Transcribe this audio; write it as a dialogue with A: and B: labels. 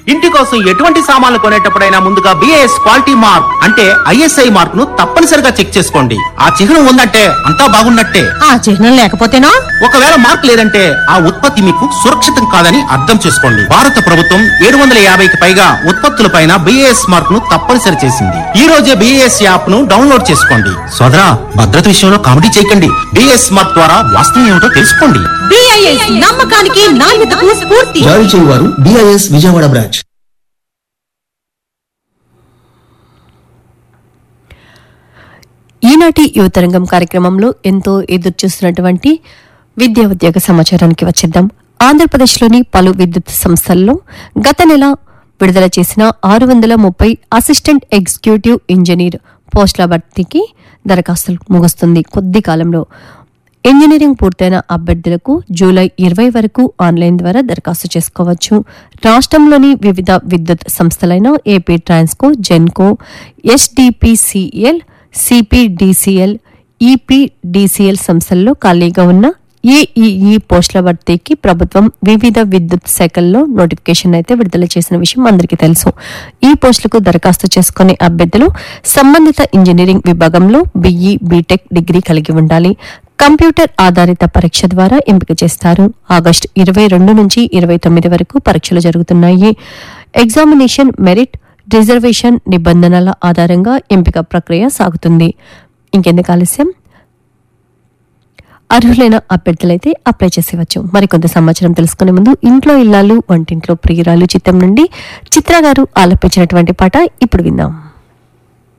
A: ఇంటి కోసం ఎటువంటి సామాన్లు కొనేటప్పుడైనా ముందుగా బిఏఎస్ క్వాలిటీ మార్క్ అంటే ఐఎస్ఐ మార్క్ ను తప్పనిసరిగా చెక్ చేసుకోండి ఆ చిహ్నం ఉందంటే అంతా బాగున్నట్టే
B: ఆ చిహ్నం లేకపోతేనా
A: ఒకవేళ మార్క్ లేదంటే ఆ ఉత్పత్తి మీకు సురక్షితం కాదని అర్థం చేసుకోండి భారత ప్రభుత్వం ఏడు వందల యాభైకి పైగా ఉత్పత్తులపైన బిఏఎస్ మార్క్ ను తప్పనిసరి చేసింది ఈ రోజే బిఏఎస్ యాప్ ను డౌన్లోడ్ చేసుకోండి సోదరా భద్రత విషయంలో కామెడీ చేయకండి బిఏఎస్ మార్క్ ద్వారా వాస్తవం ఏమిటో తెలుసుకోండి
B: బిఐఎస్ నమ్మకానికి నాణ్యతకు స్ఫూర్తి
C: జారీ చేయువారు డిఐఎస్ విజయవాడ బ్రాంచ్
D: ఈనాటి యువతరంగం కార్యక్రమంలో ఎంతో ఎదురుచూస్తున్నటువంటి విద్యా ఉద్యోగ సమాచారానికి వచ్చేద్దాం ఆంధ్రప్రదేశ్లోని పలు విద్యుత్ సంస్థల్లో గత నెల విడుదల చేసిన ఆరు వందల ముప్పై అసిస్టెంట్ ఎగ్జిక్యూటివ్ ఇంజనీర్ పోస్టుల భర్తీకి దరఖాస్తులు ముగుస్తుంది కొద్ది కాలంలో ఇంజనీరింగ్ పూర్తయిన అభ్యర్థులకు జూలై ఇరవై వరకు ఆన్లైన్ ద్వారా దరఖాస్తు చేసుకోవచ్చు రాష్ట్రంలోని వివిధ విద్యుత్ సంస్థలైన AP Transco Genco SDPCL CPDCL EPDCL సంస్థల్లో ఖాళీగా ఉన్న ఏఈఈ పోస్టుల భర్తీకి ప్రభుత్వం వివిధ విద్యుత్ శాఖల్లో నోటిఫికేషన్ అయితే విడుదల చేసిన విషయం అందరికీ తెలుసు ఈ పోస్టులకు దరఖాస్తు చేసుకునే అభ్యర్థులు సంబంధిత ఇంజనీరింగ్ విభాగంలో బీఈ బీటెక్ డిగ్రీ కలిగి ఉండాలి కంప్యూటర్ ఆధారిత పరీక్ష ద్వారా ఎంపిక చేస్తారు ఆగస్టు ఇరవై రెండు నుంచి ఇరవై తొమ్మిది వరకు పరీక్షలు జరుగుతున్నాయి ఎగ్జామినేషన్ మెరిట్ రిజర్వేషన్ నిబంధనల ఆధారంగా ఎంపిక ప్రక్రియ సాగుతుంది ఇంకెందుకు ఆలస్యం అర్హులైన అభ్యర్థులైతే అప్లై చేసేవచ్చు మరికొంత సమాచారం తెలుసుకునే ముందు ఇంట్లో ఇల్లాలు వంటింట్లో ప్రియురాలు చిత్రం నుండి చిత్ర గారు ఆలపించినటువంటి పాట ఇప్పుడు విందాం